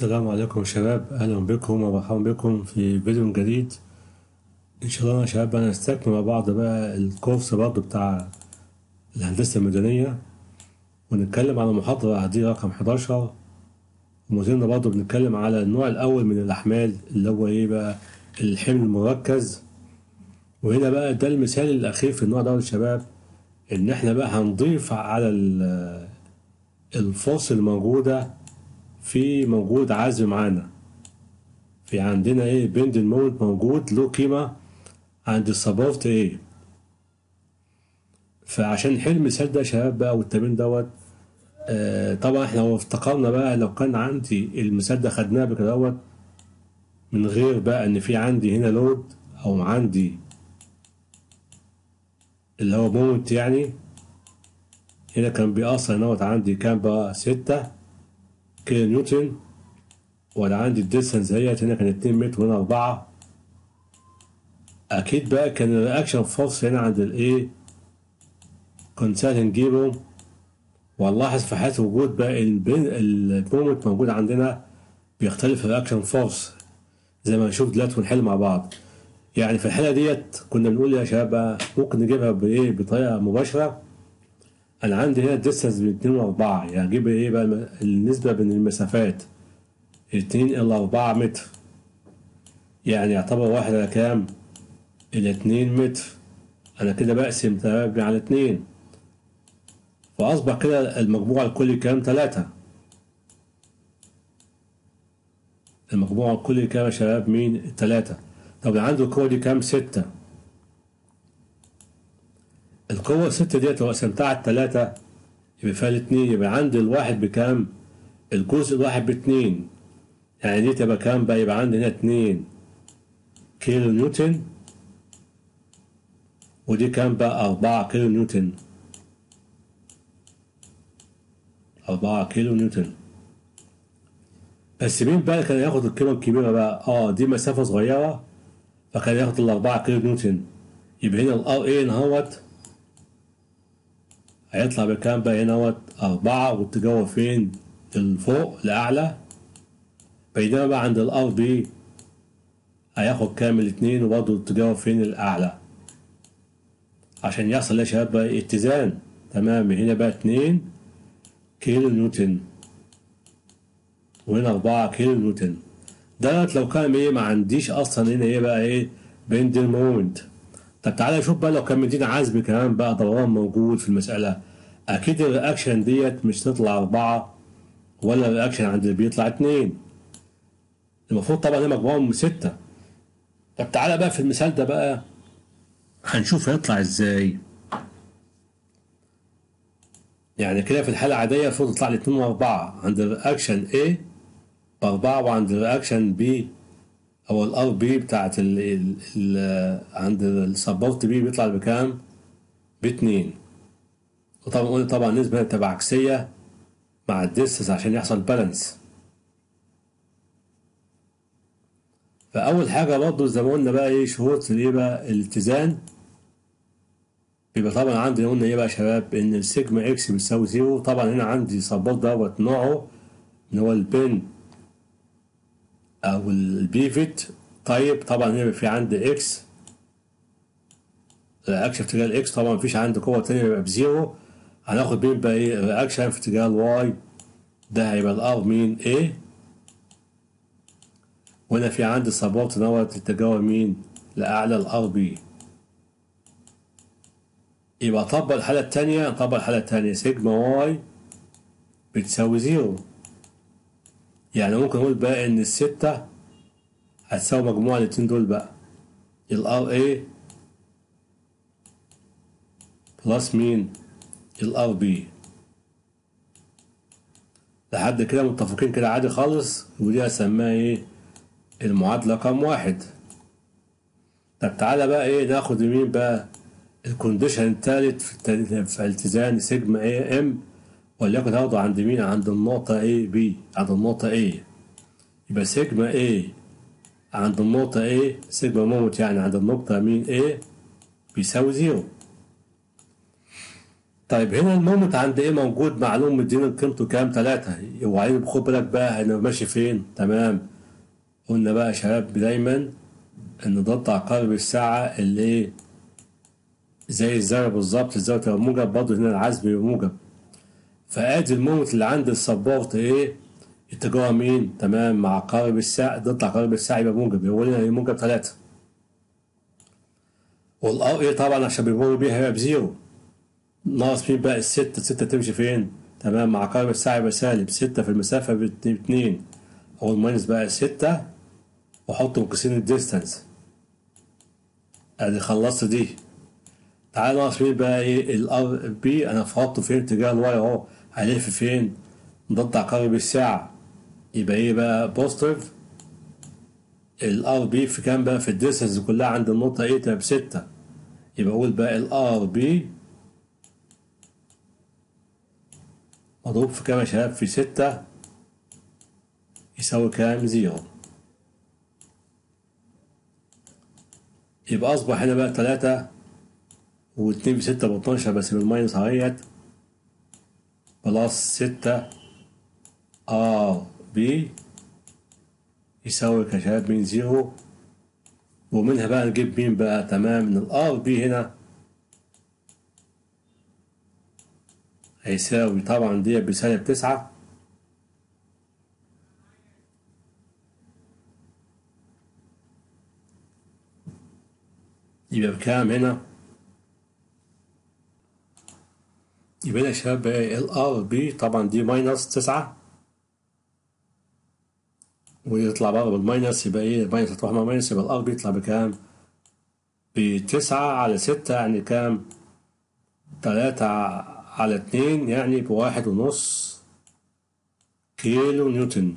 السلام عليكم يا شباب اهلا بكم ومرحبا بكم في فيديو جديد ان شاء الله يا شباب بقى نستكمل مع بعض بقى الكورس برضه بتاع الهندسة المدنية ونتكلم على المحاضرة دي رقم 11 ومازلنا برضه بنتكلم على النوع الأول من الأحمال اللي هو إيه بقى الحمل المركز وهنا بقى ده المثال الأخير في النوع ده يا شباب إن إحنا بقى هنضيف على ال- الفرص الموجودة في موجود عزم معانا في عندنا ايه بند الموت موجود له قيمة عند السبورت ايه فعشان نحل المثال ده يا شباب بقى والتمرين دوت آه طبعا احنا لو افتكرنا بقى لو كان عندي المثال ده خدناه بكده دوت من غير بقى ان في عندي هنا لود او عندي اللي هو موت يعني هنا كان بيأثر نوت عندي كان بقى ستة كيلو نيوتن ولا عندي الديستنس هي هنا كان 2 متر وهنا 4 اكيد بقى كان الرياكشن فورس هنا عند الايه كنت سهل نجيبه ونلاحظ في حالة وجود بقى البين المومنت موجود عندنا بيختلف الرياكشن فورس زي ما نشوف دلوقتي ونحل مع بعض يعني في الحالة ديت كنا بنقول يا شباب بقى ممكن نجيبها بايه بطريقة مباشرة انا عندي هنا الديستنس بين 2 و 4 يعني اجيب ايه بقى الم- النسبة بين المسافات 2 الى 4 متر يعني يعتبر واحد على كام الى 2 متر انا كده بقسم تمام على 2 فاصبح كده المجموع الكلي كام 3 المجموع الكلي كام يا شباب مين 3 طب اللي عنده القوة دي كام 6 القوة الستة ديت لو قسمتها على التلاتة يبقى فيها الاتنين يبقى عندي الواحد بكام؟ الجزء الواحد باتنين يعني دي تبقى كام بقى؟ يبقى عندي هنا اتنين كيلو نيوتن ودي كام بقى؟ أربعة كيلو نيوتن أربعة كيلو نيوتن بس مين بقى كان ياخد القيمة الكبيرة بقى؟ اه دي مسافة صغيرة فكان ياخد الأربعة كيلو نيوتن يبقى هنا الار ايه اهوت هيطلع بكام بقى هنا اهوت أربعة والتجاوب فين؟ لفوق لأعلى بينما بقى عند الار بي هياخد كامل اتنين وبرضه التجاوب فين الأعلى عشان يحصل يا شباب بقى اتزان تمام هنا بقى اتنين كيلو نيوتن وهنا أربعة كيلو نيوتن دوت لو كان ايه ما عنديش اصلا هنا ايه بقى ايه بند المومنت طب تعالى نشوف بقى لو كان مدينا عزم كمان بقى دوران موجود في المسألة أكيد الرياكشن ديت مش تطلع أربعة ولا الرياكشن عند اللي بيطلع اتنين المفروض طبعا هي مجموعهم ستة طب تعالى بقى في المثال ده بقى هنشوف هيطلع ازاي يعني كده في الحالة العادية المفروض يطلع لي اتنين وأربعة عند الرياكشن A بأربعة وعند الرياكشن B أو الار بي بتاعت ال ال ال عند السبورت بي بيطلع بكام؟ باتنين وطبعا قلنا طبعا النسبة تبقى عكسية مع الديستنس عشان يحصل بالانس فأول حاجة برضه زي ما قلنا بقى إيه شروط الإيه بقى الاتزان بيبقى طبعا عندي قلنا إيه بقى يا شباب إن السيجما إكس بتساوي زيرو طبعا هنا عندي سبورت دوت نوعه اللي هو البين او البيفت طيب طبعا هنا في عندي اكس رياكشن في اتجاه الاكس طبعا مفيش عندي قوه تانية يبقى بزيرو هناخد مين بقى ايه رياكشن في اتجاه الواي ده هيبقى الار مين ايه وهنا في عندي سبورت دوت اتجاه مين لاعلى الار بي يبقى طبق الحالة التانية طبق الحالة التانية سيجما واي بتساوي زيرو يعني ممكن نقول بقى ان الستة هتساوي مجموع الاتنين دول بقى الار اي بلس مين الار بي لحد كده متفقين كده عادي خالص ودي هسميها ايه المعادلة رقم واحد طب تعالى بقى ايه ناخد مين بقى الكونديشن التالت في, التالت في التزام سيجما اي ام وليكن هاخده عند مين عند النقطة A B عند النقطة A يبقى سيجما A عند النقطة A سيجما مومنت يعني عند النقطة مين A بيساوي زيرو طيب هنا المومنت عند ايه موجود معلوم مدينا قيمته كام تلاتة وبعدين خد بالك بقى انا ماشي فين تمام قلنا بقى يا شباب دايما ان ضغط عقارب الساعة اللي ايه زي الزاوية بالظبط الزاوية تبقى موجب برضه هنا العزم يبقى موجب فادي المومنت اللي عند السبورت ايه اتجاه مين تمام مع عقارب الساعة ضد عقارب الساعة يبقى موجب يقول لنا موجب تلاتة والار ايه طبعا عشان بيمر بيها هيبقى بزيرو ناقص مين بقى الستة الستة تمشي فين تمام مع عقارب الساعة يبقى سالب ستة في المسافة باتنين أو الماينس بقى ستة وأحط مقيسين الديستانس ادي خلصت دي تعال ناقص مين بقى ايه الار بي انا فحطه فين اتجاه الواي اهو هيلف فين ضد عقارب الساعة يبقى ايه بقى بوزيتيف الار بي في كام بقى في الديستانس كلها عند النقطة ايه تبقى بستة يبقى اقول بقى الار بي مضروب في كام يا شباب في ستة يساوي كام زيرو يبقى أصبح هنا بقى تلاتة واتنين بستة باتناشر بس بالماينس اهيت بلس ستة ار بي يساوي يا شباب من زيرو ومنها بقى نجيب مين بقى تمام من الار بي هنا هيساوي طبعا دي بسالب تسعة يبقى بكام هنا يبقى هنا يا شباب ال ار بي طبعا دي ماينس تسعة ويطلع بره بالماينس يبقى ايه الماينس هتروح مع ماينس يبقى الار بي يطلع بكام بتسعة على ستة يعني كام تلاتة على اتنين يعني بواحد ونص كيلو نيوتن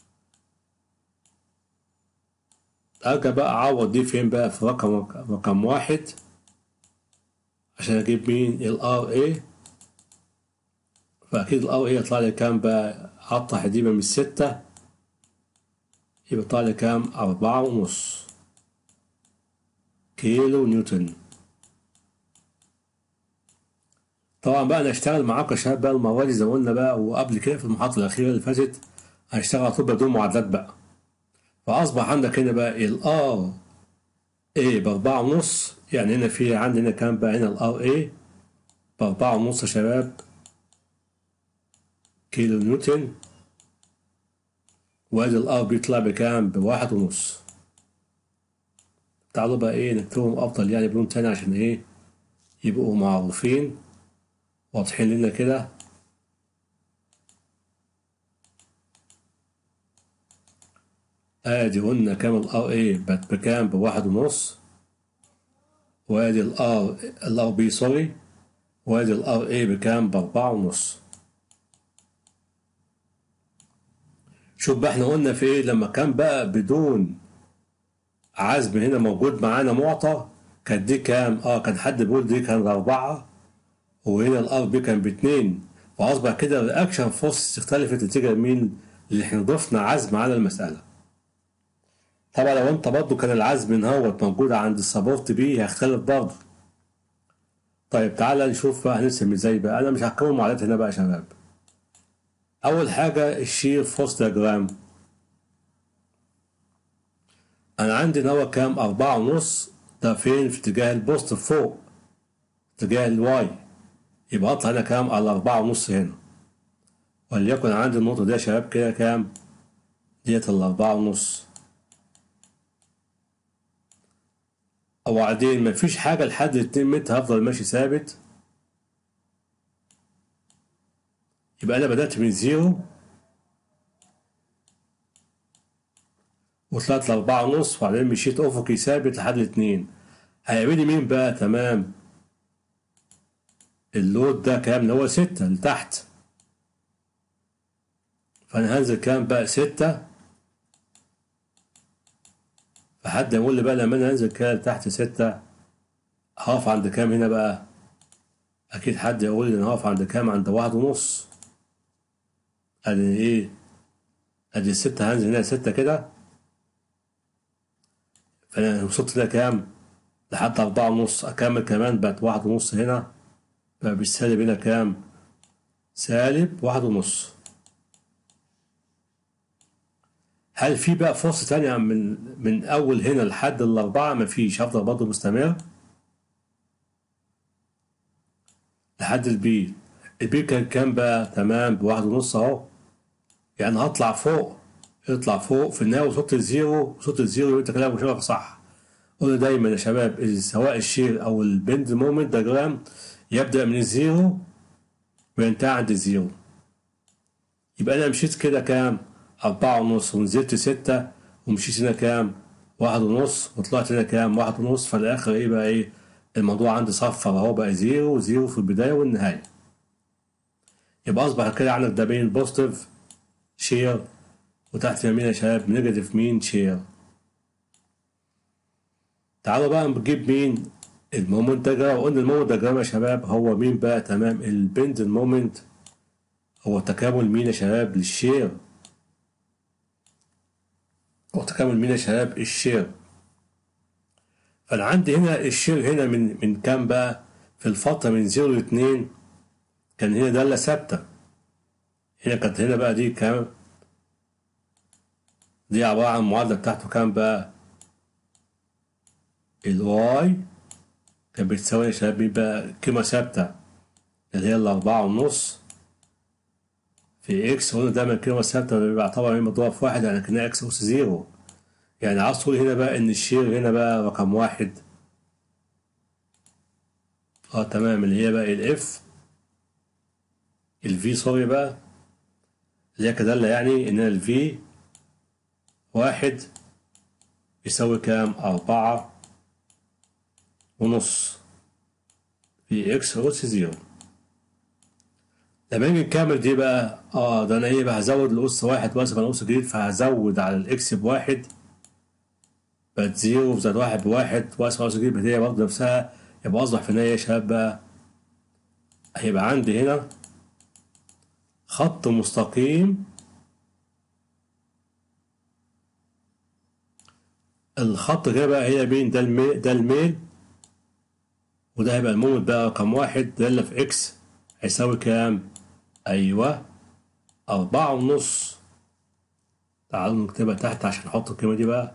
أرجع بقى أعوض دي فين بقى في رقم رقم واحد عشان أجيب مين ال R A فأكيد ال R A يطلع لي كام بقى أقطع دي من الستة يبقى يطلع لي كام أربعة ونص كيلو نيوتن طبعا بقى انا اشتغل معاكم يا شباب بقى المره دي زي ما قلنا بقى وقبل كده في المحاضره الاخيره اللي فاتت هنشتغل على طول بدون معادلات بقى فاصبح عندك هنا بقى الار اي باربعة ونص يعني هنا في عندنا كام بقى هنا الار اي باربعة ونص يا شباب كيلو نيوتن وادي الار بيطلع بكام بواحد ونص تعالوا بقى ايه نكتبهم افضل يعني بلون تاني عشان ايه يبقوا معروفين واضحين لنا كده ادي قلنا كام الار اي بقت بكام بواحد ونص وادي الار الار بي سوري وادي الار اي بكام باربعة ونص شوف بقى احنا قلنا في ايه لما كان بقى بدون عزم هنا موجود معانا معطى كانت دي كام اه كان حد بيقول دي كان أربعة وهنا الار بي كان باتنين فاصبح كده الرياكشن فورس اختلفت نتيجه مين اللي احنا ضفنا عزم على المساله طبعا لو انت برضه كان العزم من هوت موجود عند السبورت بي هيختلف برضه طيب تعالى نشوف بقى هنرسم ازاي بقى انا مش هكون معادلات هنا بقى يا شباب اول حاجه الشير فورس دياجرام انا عندي هو كام أربعة ونص ده فين في اتجاه البوست فوق اتجاه الواي يبقى اطلع هنا كام على أربعة ونص هنا وليكن عندي النقطة دي يا شباب كده كام ديت الأربعة ونص وبعدين مفيش حاجة لحد اتنين متر هفضل ماشي ثابت يبقى أنا بدأت من زيرو وطلعت لأربعة ونص وبعدين مشيت أفقي ثابت لحد الاتنين هيعمل لي مين بقى تمام اللود ده كام اللي هو ستة لتحت فأنا هنزل كام بقى ستة فحد يقول لي بقى لما أنا أنزل كده لتحت ستة هقف عند كام هنا بقى أكيد حد يقول لي أنا هقف عند كام عند واحد ونص أدي إيه أدي الستة هنزل هنا ستة كده فأنا وصلت لكام لحد أربعة ونص أكمل كمان بقت واحد ونص هنا بقى بالسالب هنا كام سالب واحد ونص هل في بقى فرصة تانية من من أول هنا لحد الأربعة مفيش هفضل برضه مستمر لحد البي البي كان كام بقى تمام بواحد ونص أهو يعني هطلع فوق اطلع فوق في النهاية وصلت الزيرو وصلت الزيرو وأنت كلامك شباب صح قلنا دايما يا شباب سواء الشير أو البند مومنت دياجرام يبدأ من الزيرو وينتهي عند الزيرو يبقى أنا مشيت كده كام أربعة ونص ونزلت ستة ومشيت هنا كام واحد ونص وطلعت هنا كام واحد ونص في الآخر إيه بقى إيه الموضوع عندي صفر أهو بقى زيرو زيرو في البداية والنهاية يبقى أصبح كده عندك ده بين بوزيتيف شير وتحت يمين يا شباب نيجاتيف مين شير تعالوا بقى نجيب مين المومنت ديجرام وقلنا المومنت ديجرام يا شباب هو مين بقى تمام البند المومنت هو تكامل مين يا شباب للشير هو تكامل مين يا شباب الشير فانا عندي هنا الشير هنا من من كام بقى في الفترة من زيرو لاتنين كان هنا دالة ثابتة هنا كانت هنا بقى دي كام دي عبارة عن المعادلة بتاعته كام بقى الواي كان بتساوي يا شباب مين بقى قيمة ثابتة اللي هي الأربعة ونص في إكس قلنا دايما القيمة الثابتة بيعتبر إيه مضروبة في واحد يعني كأنها إكس أس زيرو يعني عاوز تقول هنا بقى إن الشير هنا بقى رقم واحد اه تمام اللي هي بقى الإف الفي سوري بقى اللي هي كدالة يعني إن الفي واحد يساوي كام أربعة ونص في إكس أس زيرو لما نيجي نكمل دي بقى اه ده انا ايه بقى هزود الاس واحد بس انا اس جديد فهزود على الاكس بواحد بقت زيرو زائد واحد بواحد واقسم على اس جديد هي برضه نفسها يبقى اصبح في النهايه يا شباب بقى هيبقى عندي هنا خط مستقيم الخط كده بقى هي بين ده الميل ده الميل وده هيبقى المومنت بقى رقم واحد دالة في اكس هيساوي كام؟ أيوة أربعة ونص تعالوا نكتبها تحت عشان نحط القيمة دي بقى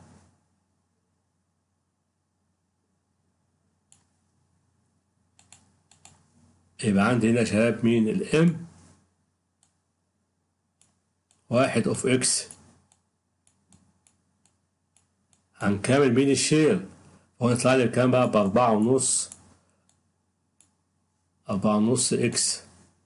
يبقى عندي هنا يا شباب مين الام واحد اوف اكس هنكمل مين الشير هو يطلع لي الكلام بقى بأربعة ونص أربعة ونص إكس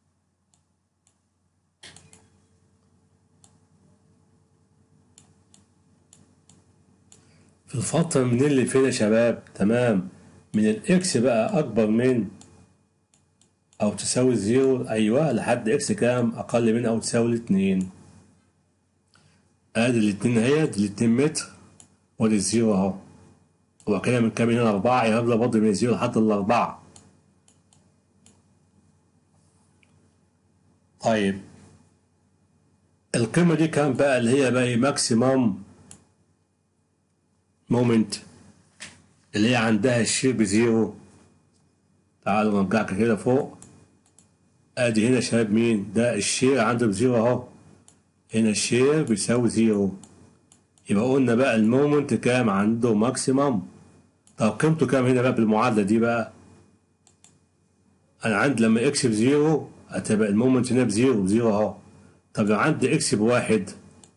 في الفترة من اللي فين يا شباب تمام من الإكس بقى أكبر من أو تساوي زيرو أيوة لحد إكس كام أقل من أو تساوي الاتنين آدي الاتنين اهي دي الاتنين متر وادي الزيرو أهو هو كده من كام هنا أربعة يبقى برضه من الزيرو لحد الأربعة طيب القيمة دي كام بقى اللي هي بقى ماكسيمم مومنت اللي هي عندها الشير بزيرو تعالوا نرجعك كده فوق ادي هنا شباب مين ده الشير عنده بزيرو اهو هنا الشير بيساوي زيرو يبقى قلنا بقى المومنت كام عنده ماكسيمم طب قيمته كام هنا بقى بالمعادلة دي بقى انا عندي لما اكس بزيرو هتبقى المومنت هنا بزيرو بزيرو اهو طب لو عندي اكس بواحد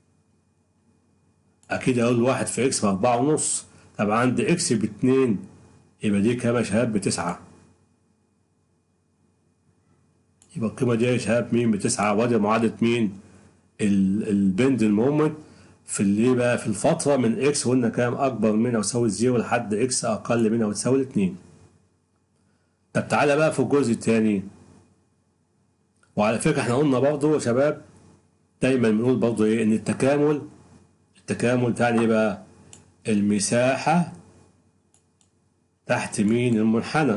اكيد اقول واحد في اكس باربعة ونص طب عندي اكس باتنين يبقى دي كام يا شباب بتسعة يبقى القيمة دي يا شباب مين بتسعة وادي معادلة مين ال- البند المومنت في اللي بقى في الفترة من اكس قلنا كام اكبر من او يساوي الزيرو لحد اكس اقل من او تساوي الاتنين طب تعالى بقى في الجزء التاني وعلى فكرة احنا قلنا برضه يا شباب دايما بنقول برضه ايه ان التكامل التكامل تعني ايه بقى المساحة تحت مين المنحنى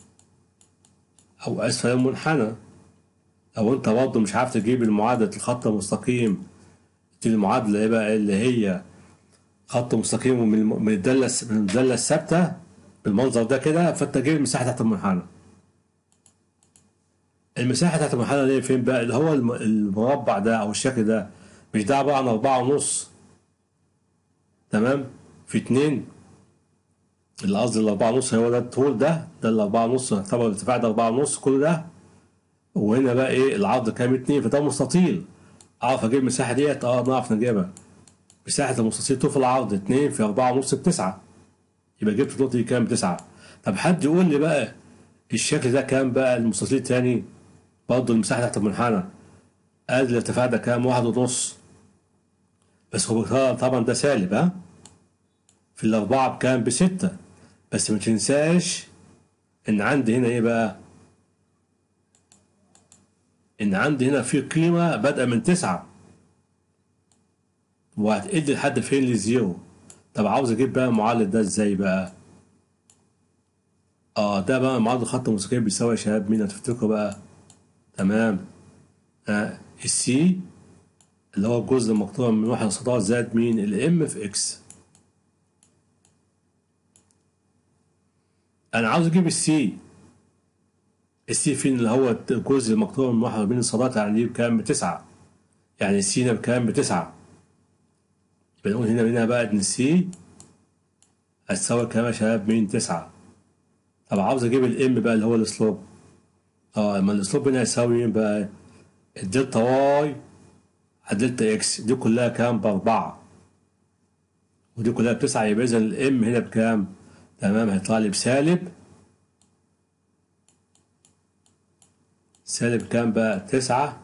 او اسفل المنحنى او انت برضه مش عارف تجيب المعادلة الخط المستقيم دي المعادلة ايه بقى اللي هي خط مستقيم من الم- من الدالة الس- من الدالة الثابتة بالمنظر ده كده فانت جيب المساحة تحت المنحنى المساحة بتاعت المنحنى دي فين بقى اللي هو الم- المربع ده أو الشكل ده مش ده عبارة عن أربعة ونص تمام في اتنين اللي قصدي الأربعة ونص هو ده الطول ده ده الأربعة ونص يعتبر الارتفاع ده أربعة ونص كل ده وهنا بقى إيه العرض كام اتنين فده مستطيل أعرف أجيب المساحة ديت أه نعرف نجيبها مساحة المستطيل طول في العرض اتنين في أربعة ونص بتسعة يبقى جبت النقطة دي كام بتسعة طب حد يقول لي بقى الشكل ده كام بقى المستطيل التاني برضه المساحة تحت المنحنى قال الارتفاع ده كام واحد ونص بس هو طبعا ده سالب ها في الأربعة بكام بستة بس ما تنساش إن عندي هنا إيه بقى إن عندي هنا في قيمة بادئة من تسعة وهتقل لحد فين لزيرو طب عاوز أجيب بقى المعادل ده إزاي بقى اه ده بقى معادل خط مستقيم بيساوي يا شباب مين هتفتكروا بقى تمام آه السي اللي هو الجزء المقطوع من واحد لستة زائد مين الام في اكس انا عاوز اجيب السي السي فين اللي هو الجزء المقطوع من واحد بين الصادات يعني دي بكام بتسعة يعني السي هنا بكام بتسعة يبقى نقول هنا هنا بقى ان السي هتساوي كام يا شباب مين تسعة طب عاوز اجيب الام بقى اللي هو الاسلوب اه اما الاسلوب هنا يساوي مين بقى الدلتا واي على دلتا اكس دي كلها كام باربعة ودي كلها بتسعة يبقى اذا الام هنا بكام تمام هيطلع لي بسالب سالب كام بقى تسعة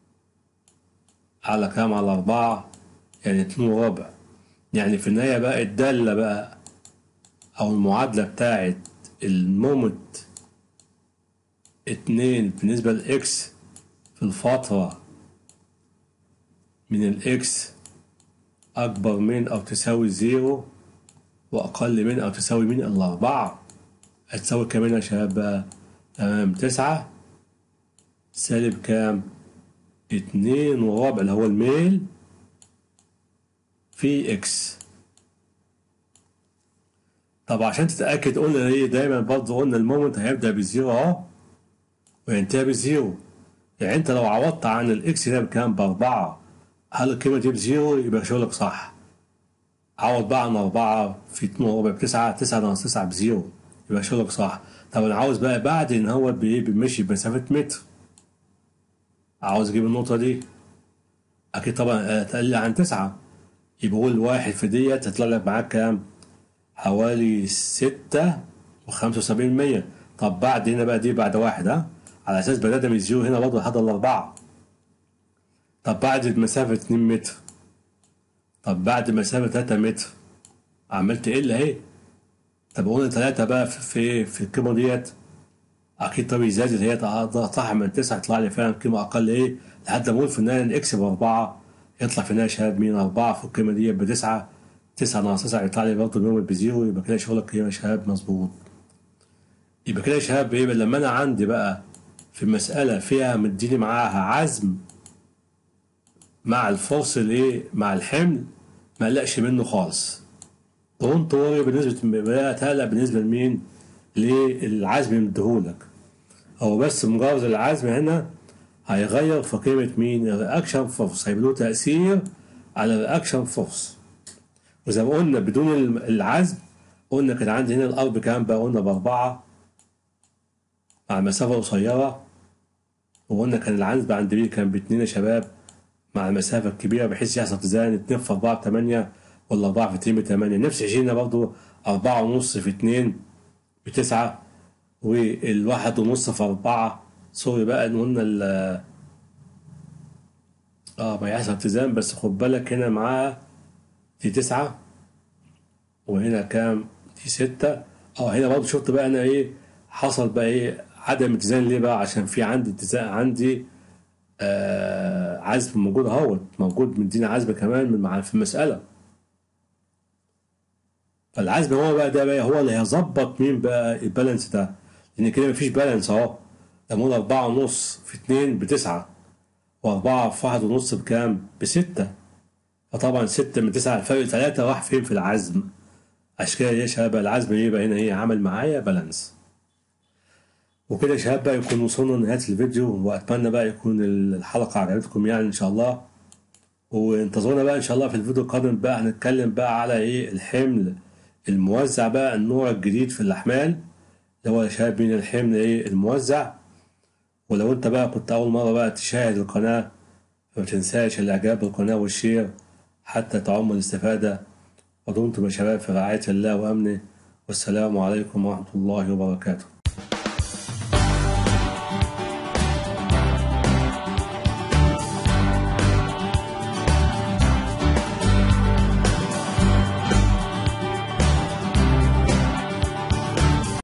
على كام على أربعة يعني اتنين وربع يعني في النهاية بقى الدالة بقى أو المعادلة بتاعت المومنت اتنين بالنسبة لإكس في الفترة من الإكس أكبر من أو تساوي زيرو وأقل من أو تساوي من الأربعة هتساوي كام يا شباب بقى تمام تسعة سالب كام اتنين وربع اللي هو الميل في إكس طب عشان تتأكد قلنا ايه دايما برضه قلنا المومنت هيبدأ بزيرو اهو وينتهي بزيرو يعني انت لو عوضت عن الاكس ده بكام بأربعة هل القيمة دي بزيرو يبقى شغلك صح عوض بقى عن أربعة في اتنين وربع بتسعة تسعة ناقص تسعة بزيرو يبقى شغلك صح طب أنا عاوز بقى بعد إن هو بإيه بيمشي بمسافة متر عاوز أجيب النقطة دي أكيد طبعا تقل عن تسعة يبقى قول واحد في ديت هيطلع لك معاك كام؟ حوالي ستة وخمسة وسبعين مية طب بعد هنا بقى دي بعد واحد ها على أساس بدأنا من الزيرو هنا برضه لحد الأربعة طب بعد المسافة اتنين متر طب بعد مسافة تلاتة متر عملت تقل أهي طب قلنا تلاتة بقى في في, في القيمة ديت أكيد طبيعي زادت هي طاح من تسعة يطلع لي فعلا قيمة أقل إيه لحد ما أقول في النهاية الإكس بأربعة يطلع في النهاية شباب مين أربعة في القيمة ديت بتسعة تسعة ناقص تسعة يطلع لي برضه اليوم بزيرو يبقى كده شغلك يا شباب مظبوط يبقى كده يا شباب ايه لما انا عندي بقى في مسألة فيها مديني معاها عزم مع الفاصل ايه مع الحمل ما قلقش منه خالص دونت وري بالنسبة لا تقلق بالنسبة لمين للعزم اللي مديهولك هو بس مجرد العزم هنا هيغير في قيمة مين الرياكشن فورس هيبقى له تأثير على الرياكشن فورس وزي ما قلنا بدون العزم قلنا كان عندي هنا الأرض كام بقى قلنا بأربعة مع مسافة قصيرة وقلنا كان العزم عند بي كان باتنين يا شباب مع المسافة الكبيرة بحيث يحصل تزاين اتنين في أربعة بتمانية ولا أربعة في اتنين بتمانية نفس الشيء هنا برضه أربعة ونص في اتنين بتسعة والواحد ونص في أربعة سوري بقى إن قلنا ال اه ما يحصل اتزان بس خد بالك هنا معاها دي تسعة وهنا كام دي ستة اه هنا برضه شفت بقى انا ايه حصل بقى ايه عدم اتزان ليه بقى عشان في عندي اتزان عندي آه عزم موجود اهوت موجود مدينا عزم كمان من مع في المسألة فالعزم هو بقى ده بقى هو اللي هيظبط مين بقى البالانس ده لان كده مفيش بالانس اهو لما أربعة ونص في اتنين بتسعة وأربعة في واحد ونص بكام؟ بستة فطبعا ستة من تسعة الفرق ثلاثة راح فين في العزم عشان كده يا شباب العزم يبقى هنا ايه عمل معايا بالانس وكده يا شباب بقى يكون وصلنا لنهاية الفيديو وأتمنى بقى يكون الحلقة عجبتكم يعني إن شاء الله وانتظرونا بقى إن شاء الله في الفيديو القادم بقى هنتكلم بقى على إيه الحمل الموزع بقى النوع الجديد في الأحمال اللي هو يا شباب من الحمل إيه الموزع ولو أنت بقى كنت أول مرة بقى تشاهد القناة فما تنساش الإعجاب بالقناة والشير حتى تعم الاستفادة ودمتم يا شباب في رعاية الله وأمنه والسلام عليكم ورحمة الله وبركاته